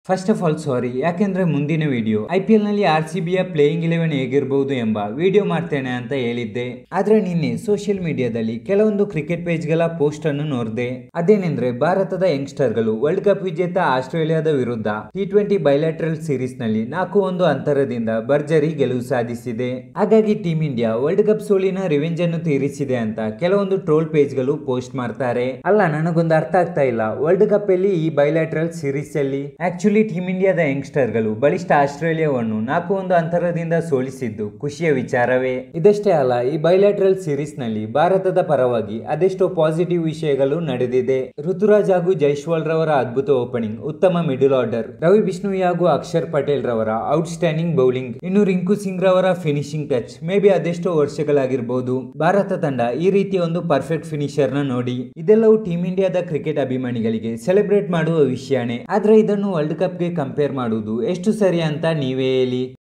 first of all sorry ಯಾಕೆಂದ್ರೆ ಮುಂದಿನ video I P L ನಲ್ಲಿ ಆರ್ ಸಿ ಬಿಯ ಪ್ಲೇಯಿಂಗ್ ಇಲೆವೆನ್ ಹೇಗಿರಬಹುದು ಎಂಬ ವಿಡಿಯೋ ಮಾಡ್ತೇನೆ ಅಂತ ಹೇಳಿದ್ದೆ ಆದ್ರೆ ನಿನ್ನೆ ಸೋಷಿಯಲ್ ಮೀಡಿಯಾದಲ್ಲಿ ಕೆಲವೊಂದು ಕ್ರಿಕೆಟ್ ಪೇಜ್ ಗಳ ಪೋಸ್ಟ್ ಅನ್ನು ನೋಡಿದೆ ಅದೇನೆಂದ್ರೆ ಭಾರತದ ಯಂಗ್ಸ್ಟರ್ ಗಳು ವರ್ಲ್ಡ್ ಕಪ್ ವಿಜೇತ ಆಸ್ಟ್ರೇಲಿಯಾದ ವಿರುದ್ಧ ಟಿ ಟ್ವೆಂಟಿ ಬೈಲ್ಯಾಟ್ರಲ್ ಸೀರೀಸ್ ನಲ್ಲಿ ನಾಲ್ಕು ಒಂದು ಅಂತರದಿಂದ ಭರ್ಜರಿ ಗೆಲುವು ಸಾಧಿಸಿದೆ ಹಾಗಾಗಿ ಟೀಮ್ ಇಂಡಿಯಾ ವರ್ಲ್ಡ್ ಕಪ್ ಸೋಲಿನ ರಿವೆಂಜ್ ಅನ್ನು ತೀರಿಸಿದೆ ಅಂತ ಕೆಲವೊಂದು ಟ್ರೋಲ್ ಪೇಜ್ ಗಳು ಪೋಸ್ಟ್ ಮಾಡ್ತಾರೆ ಅಲ್ಲ ನನಗೊಂದು ಅರ್ಥ ಆಗ್ತಾ ಇಲ್ಲ ವರ್ಲ್ಡ್ ಕಪ್ ಅಲ್ಲಿ ಈ ಬೈಲ್ಯಾಟ್ರಲ್ ಸೀರೀಸ್ ಅಲ್ಲಿ ಆಕ್ಚುಲಿ ಟೀಮ್ ಇಂಡಿಯಾದ ಯಂಗ್ಸ್ಟರ್ ಗಳು ಬಲಿಷ್ಠ ಆಸ್ಟ್ರೇಲಿಯಾವನ್ನು ನಾಲ್ಕು ಒಂದು ಅಂತರದಿಂದ ಸೋಲಿಸಿದ್ದು ಖುಷಿಯ ವಿಚಾರವೇ ಇದಷ್ಟೇ ಅಲ್ಲ ಈ ಬೈಲ್ಯಾಟ್ರಲ್ ಸೀರೀಸ್ ನಲ್ಲಿ ಭಾರತದ ಪರವಾಗಿ ಅದೆಷ್ಟೋ ಪಾಸಿಟಿವ್ ವಿಷಯಗಳು ನಡೆದಿದೆ ಋತುರಾಜ್ ಹಾಗೂ ಜೈಸ್ವಾಲ್ ರವರ ಅದ್ಭುತ ಓಪನಿಂಗ್ ಉತ್ತಮ ಮಿಡಲ್ ಆರ್ಡರ್ ರವಿ ಬಿಷ್ಣುಯಿ ಹಾಗೂ ಅಕ್ಷರ್ ಪಟೇಲ್ ರವರ ಔಟ್ ಸ್ಟ್ಯಾಂಡಿಂಗ್ ಬೌಲಿಂಗ್ ಇನ್ನು ರಿಂಕು ಸಿಂಗ್ ರವರ ಫಿನಿಶಿಂಗ್ ಟಚ್ ಮೇ ಬಿ ಅದೆಷ್ಟೋ ವರ್ಷಗಳಾಗಿರ್ಬೋದು ಭಾರತ ತಂಡ ಈ ರೀತಿಯ ಒಂದು ಪರ್ಫೆಕ್ಟ್ ಫಿನಿಶರ್ ನ ನೋಡಿ ಇದೆಲ್ಲವೂ ಟೀಮ್ ಇಂಡಿಯಾದ ಕ್ರಿಕೆಟ್ ಅಭಿಮಾನಿಗಳಿಗೆ ಸೆಲೆಬ್ರೇಟ್ ಮಾಡುವ ವಿಷಯನೇ ಆದ್ರೆ ಇದನ್ನು ವರ್ಲ್ಡ್ ಕಪ್ ಗೆ ಕಂಪೇರ್ ಮಾಡುವುದು ಎಷ್ಟು ಸರಿ ಅಂತ ನೀವೇ ಹೇಳಿ